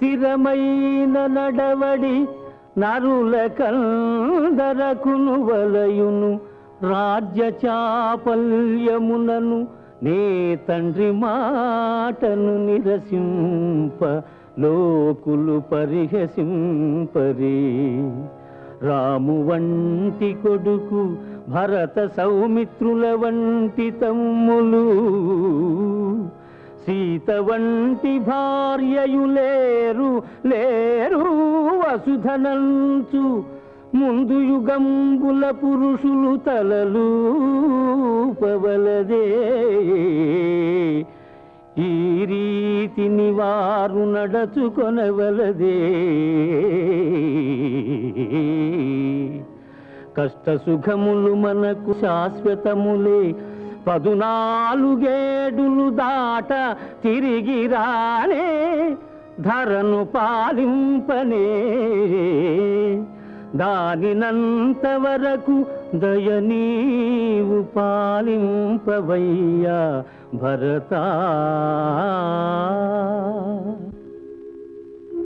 స్థిరమైన నడవడి నరుల కందరకును వలయును రాజ్య చాపల్యమునను నే తండ్రి మాటను నిరసింప లోకులు పరిహసింపరి రాము వంటి కొడుకు భరత సౌమిత్రుల వంటి తమ్ములు సీత వంటి భార్యయులేరు లేరు వసుధనంచు ముందు యుగంబుల పురుషులు తలలు పవలదే ఈ రీతిని వారు నడచుకొనవలదే కష్ట సుఖములు మనకు శాశ్వతములే పదునాలుగేడులు దాట తిరిగి రానే ధరను పాలింపనే దానినంత వరకు దయనీవు పాలింపవయ్యా భరతా